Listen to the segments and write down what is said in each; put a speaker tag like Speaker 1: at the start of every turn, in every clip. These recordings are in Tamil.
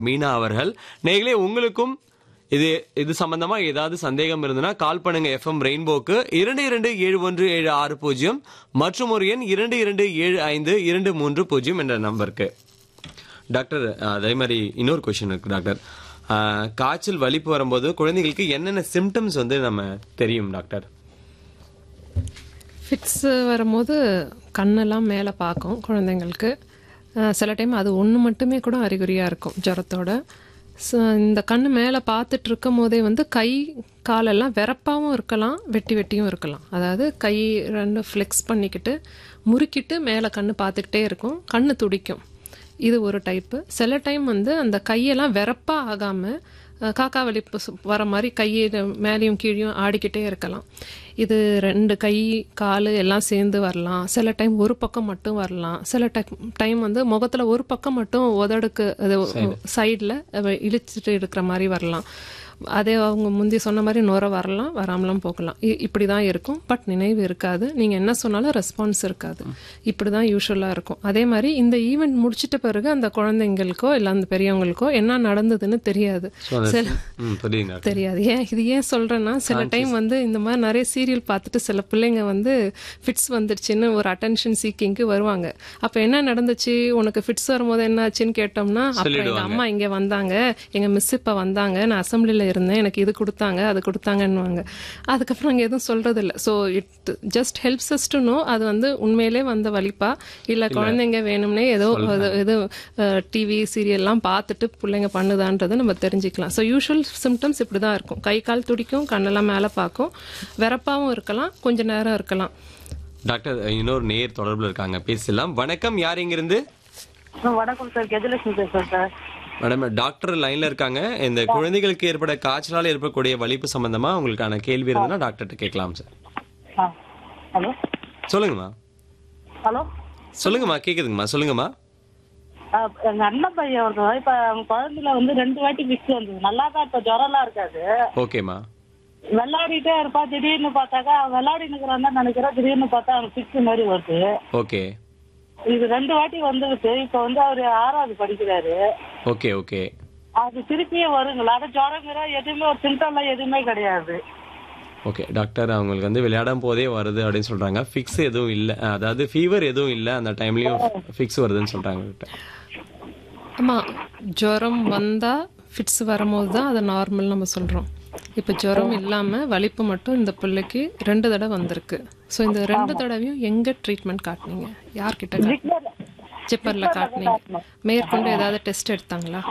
Speaker 1: மீனா அவர்கள் நேர்களே உங்களுக்கும் இது இது சம்பந்தமா ஏதாவது சந்தேகம் இருந்ததுன்னா கால் பண்ணுங்க எஃப்எம் ரெயின்போக்கு இரண்டு இரண்டு ஏழு ஒன்று ஏழு ஆறு பூஜ்ஜியம் மற்றும் ஒரு எண் இரண்டு இரண்டு ஏழு ஐந்து இரண்டு மூன்று பூஜ்ஜியம் என்ற நம்பருக்கு டாக்டர் அதே மாதிரி இன்னொரு கொஸ்டின் இருக்கு டாக்டர் அஹ், காய்ச்சல் வலிப்பு வரும்போது குழந்தைகளுக்கு என்னென்ன சிம்டம்ஸ் வந்து நம்ம தெரியும் டாக்டர்
Speaker 2: ஃபிட்ஸ் வரும்போது கண்ணெல்லாம் மேலே பார்க்கும் குழந்தைங்களுக்கு அஹ் சில டைம் அது ஒன்று மட்டுமே கூட அறிகுறியாக இருக்கும் ஜுரத்தோட ஸோ இந்த கண் மேலே பார்த்துட்டு இருக்கும் போதே வந்து கை காலெல்லாம் வெறப்பாகவும் இருக்கலாம் வெட்டி வெட்டியும் இருக்கலாம் அதாவது கை ரெண்டும் ஃப்ளெக்ஸ் பண்ணிக்கிட்டு முறுக்கிட்டு மேலே கண் பார்த்துக்கிட்டே இருக்கும் கண் துடிக்கும் இது ஒரு டைப்பு சில டைம் வந்து அந்த கையெல்லாம் வெறப்பாக ஆகாமல் காக்கா வலிப்பு சு- வர மாதிரி கையை மேலேயும் கீழேயும் ஆடிக்கிட்டே இருக்கலாம் இது ரெண்டு கை கால் எல்லாம் சேர்ந்து வரலாம் சில டைம் ஒரு பக்கம் மட்டும் வரலாம் சில டைம் டைம் வந்து முகத்தில் ஒரு பக்கம் மட்டும் உதடுக்கு அது சைடில் இழுச்சிட்டு இருக்கிற மாதிரி வரலாம் அதே அவங்க முந்தி சொன்ன மாதிரி நுர வரலாம் வராமலாம் போகலாம் இ- இப்படி தான் இருக்கும் பட் நினைவு இருக்காது நீங்கள் என்ன சொன்னாலும் ரெஸ்பான்ஸ் இருக்காது இப்படி தான் யூஸ்வலாக இருக்கும் அதே மாதிரி இந்த ஈவெண்ட் முடிச்சிட்ட பிறகு அந்த குழந்தைங்களுக்கோ இல்லை அந்த பெரியவங்களுக்கோ என்ன நடந்ததுன்னு தெரியாது
Speaker 1: So, அந்த
Speaker 2: சில
Speaker 1: ம், புரியுது டாக்டர்
Speaker 2: தெரியாது ஏன் இது ஏன் சொல்றேன்னா சில டைம் வந்து இந்த மாதிரி நிறைய சீரியல் பார்த்துட்டு சில பிள்ளைங்க வந்து ஃபிட்ஸ் வந்துடுச்சுன்னு ஒரு அட்டென்ஷன் சீக்கிங்க்கு வருவாங்க அப்ப என்ன நடந்துச்சு உனக்கு ஃபிட்ஸ் வரும்போது என்ன ஆச்சுன்னு கேட்டோம்னா அப்புறம் எங்க அம்மா இங்க வந்தாங்க எங்க மிஸ் இப்ப வந்தாங்க நான் அசம்பிளில இருந்தேன் எனக்கு இது கொடுத்தாங்க அது கொடுத்தாங்கன்னுவாங்க அதுக்கப்புறம் அங்க எதுவும் சொல்றது இல்ல so it just helps us to know அது வந்து உண்மையிலே வந்த வலிப்பா இல்ல குழந்தைங்க வேணும்னே ஏதோ அது- ஏதோ டிவி சீரியல்லாம் பார்த்துட்டு பிள்ளைங்க பண்ணுதான்றதை நம்ம தெரிஞ்சுக்கலாம் ஸோ யூஷுவல் சிம்டம்ஸ் இப்படி தான் இருக்கும் கை கால் துடிக்கும் கண்ணெல்லாம் மேலே பார்க்கும் வெறப்பாவும் இருக்கலாம் கொஞ்ச நேரம் இருக்கலாம்
Speaker 1: டாக்டர் இன்னொரு நேர் தொடர்புல இருக்காங்க பேசலாம் வணக்கம் யார் இங்கிருந்து
Speaker 3: ஆ, வணக்கம் சார் கெஜலட்சுமி பேசுறேன் சார்
Speaker 1: மேடம் டாக்டர் லைன்ல இருக்காங்க இந்த குழந்தைகளுக்கு ஏற்பட காய்ச்சலால் ஏற்படக்கூடிய வலிப்பு சம்பந்தமா உங்களுக்கான கேள்வி இருந்ததுன்னா டாக்டர்கிட்ட கேட்கலாம் சார்
Speaker 3: ஆ ஹலோ
Speaker 1: சொல்லுங்கம்மா
Speaker 3: ஹலோ
Speaker 1: சொல்லுங்கம்மா கேக்குதுங்கம்மா சொல்லுங்கம்மா
Speaker 3: ஆ, எங்க அண்ணன் பையன் ஒருத்தன் இப்ப அவங்க குழந்தைல வந்து ரெண்டு வாட்டி மிக்ஸ் வந்தது நல்லா தான் இப்ப ஜுரம்லாம் இருக்காது
Speaker 1: ஓகேம்மா
Speaker 3: விளையாடிட்டே இருப்பா திடீர்னு பார்த்தாக்கா அவன் விளையாடி நிக்கிறான் தான் நினைக்கிறேன் திடீர்னு பார்த்தா அவனுக்கு பிக்ஸ் மாதிரி வருது
Speaker 1: ஓகே
Speaker 3: இது ரெண்டு வாட்டி வந்துருக்கு இப்ப வந்து அவரு ஆறாவது படிக்கிறாரு
Speaker 1: ஓகே ஓகே
Speaker 3: அது திருப்பியே வருங்களா ஆனா ஜுரங்கிற எதுவுமே ஒரு சிம்டம்லாம் எதுவுமே கிடையாது
Speaker 1: ஓகே டாக்டர் அவங்களுக்கு வந்து விளையாடும் போதே வருது அப்படின்னு சொல்றாங்க ஃபிக்ஸ் எதுவும் இல்லை அதாவது ஃபீவர் எதுவும் இல்லை அந்த டைம்லயும் ஃபிக்ஸ் வருதுன்னு சொல்றாங்க டாக்டர்
Speaker 2: ஆமா ஜுரம் வந்தா ஃபிட்ஸ் வரும்போது தான் அதை நார்மல் நம்ம சொல்றோம் இப்போ ஜுரம் இல்லாம வலிப்பு மட்டும் இந்த பிள்ளைக்கு ரெண்டு தடவை வந்திருக்கு ஸோ இந்த ரெண்டு தடவையும் எங்க ட்ரீட்மெண்ட் காட்டுனீங்க யார்கிட்ட காட்டுனீங்க ஜிப்பர்ல காட்டுனீங்க மேற்கொண்டு ஏதாவது டெஸ்ட் எடுத்தாங்களா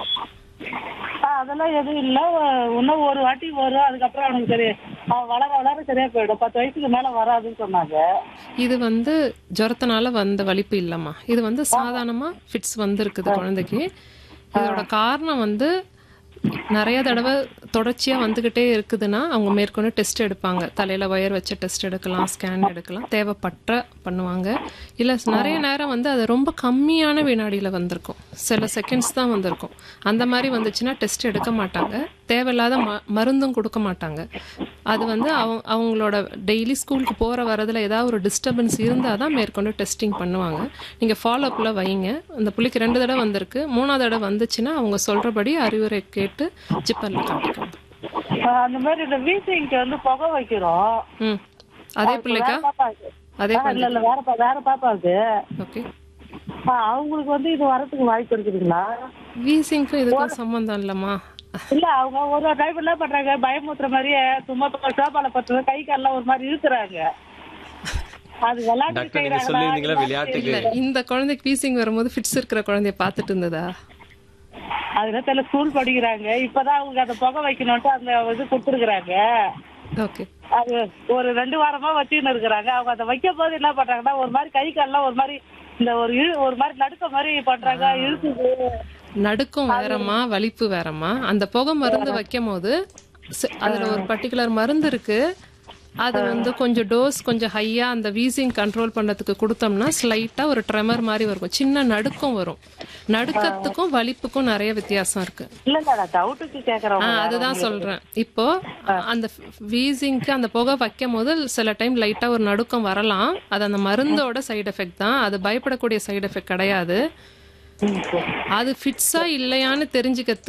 Speaker 3: ஆ, அதெல்லாம் எதுவும் இல்ல இன்னும் ஒரு வாட்டி வரும் அதுக்கப்புறம் அவனுக்கு சரி அவன் வளர வளர சரியா போயிடும் பத்து வயசுக்கு மேல வராதுன்னு சொன்னாங்க
Speaker 2: இது வந்து ஜுரத்தினால வந்த வலிப்பு இல்லம்மா இது வந்து சாதாரணமா ஃபிட்ஸ் வந்திருக்குது குழந்தைக்கு இதோட காரணம் வந்து நிறைய தடவை தொடர்ச்சியா வந்துகிட்டே இருக்குதுன்னா அவங்க மேற்கொண்டு டெஸ்ட் எடுப்பாங்க தலையில வயர் வச்ச டெஸ்ட் எடுக்கலாம் ஸ்கேன் எடுக்கலாம் தேவைப்பட்ட பண்ணுவாங்க இல்ல நிறைய நேரம் வந்து அது ரொம்ப கம்மியான வினாடியில வந்திருக்கும் சில செகண்ட்ஸ் தான் வந்திருக்கும் அந்த மாதிரி வந்துச்சுன்னா டெஸ்ட் எடுக்க மாட்டாங்க தேவையில்லாத ம- மருந்தும் கொடுக்க மாட்டாங்க அது வந்து அவங்க அவங்களோட டெய்லி ஸ்கூலுக்கு போற வரதுல ஏதாவது ஒரு டிஸ்டர்பன்ஸ் இருந்தால் தான் மேற்கொண்டு டெஸ்டிங் பண்ணுவாங்க நீங்க ஃபாலோ அப்ல வைங்க அந்த புள்ளிக்கு ரெண்டு தடவை வந்திருக்கு மூணாவது தடவை வந்துச்சுன்னா அவங்க சொல்றபடி அறிவுரை கேட்டு ஜிப்பர்ல காட்டிக்கோங்க
Speaker 3: ஆ, அந்த மாதிரி இந்த வீசிங்க்கு வந்து புகை வைக்கிறோம்
Speaker 2: ம் அதே பிள்ளைக்கா
Speaker 3: வேற பாப்பாவுக்கு.
Speaker 2: அதே
Speaker 3: ஆ, இல்ல இல்ல வேற பா- வேற பாப்பாவுக்கு
Speaker 2: ஓகே
Speaker 3: ஆ, அவங்களுக்கு வந்து இது வரதுக்கு வாய்ப்பு இருக்குதுங்களா
Speaker 2: வீசிங்க்கும் இதுக்கும் சம்மந்தம் இல்லம்மா
Speaker 3: இல்ல அவங்க ஒரு டைம் என்ன பண்றாங்க பயமுத்துற மாதிரியே சும்மா சோபால பத்து கை கால்லாம் ஒரு மாதிரி இழுக்கிறாங்க அது விளையாட்டு
Speaker 1: டாக்டர் நீங்க சொல்லியிருந்தீங்களா விளையாட்டுக்கு
Speaker 2: இல்ல இந்த குழந்தைக்கு வீசிங் வரும்போது ஃபிட்ஸ் இருக்கிற குழந்தைய பார்த்துட்டு இருந்ததா
Speaker 3: அதுல தெரியல ஸ்கூல் படிக்கிறாங்க இப்பதான் அவங்களுக்கு அந்த புகை வைக்கணும்ட்டு அந்த இது கொடுத்துருக்குறாங்க
Speaker 2: ஓகே
Speaker 3: அது ஒரு ரெண்டு வாரமா வச்சுன்னு இருக்கிறாங்க அவங்க அதை வைக்கும் போது என்ன பண்றாங்கன்னா ஒரு மாதிரி கை கால்லாம் ஒரு மாதிரி இந்த ஒரு இழு ஒரு மாதிரி நடுக்க மாதிரி பண்றாங்க இழுக்குது
Speaker 2: நடுக்கம் வேறம்மா வலிப்பு வேறம்மா அந்த புகை மருந்து வைக்கும் போது சி- அதுல ஒரு பர்டிகுலர் மருந்து இருக்கு அது வந்து கொஞ்சம் டோஸ் கொஞ்சம் ஹையா அந்த வீசிங் கண்ட்ரோல் பண்ணதுக்கு கொடுத்தோம்னா ஸ்லைட்டா ஒரு ட்ரெமர் மாதிரி வரும் சின்ன நடுக்கம் வரும் நடுக்கத்துக்கும் வலிப்புக்கும் நிறைய வித்தியாசம் இருக்கு
Speaker 3: இல்ல இல்ல நான் டவுட்டுக்கு கேக்குறேன்
Speaker 2: ஆ, அதுதான் சொல்றேன் இப்போ அந்த வீசிங்க்கு அந்த புகை வைக்கும் போது சில டைம் லைட்டா ஒரு நடுக்கம் வரலாம் அது அந்த மருந்தோட சைடு எஃபெக்ட் தான் அது பயப்படக்கூடிய சைடு எஃபெக்ட் கிடையாது அது ஃபிட்ஸா இல்லையான்னு தெரிஞ்சுக்கிறதுக்கு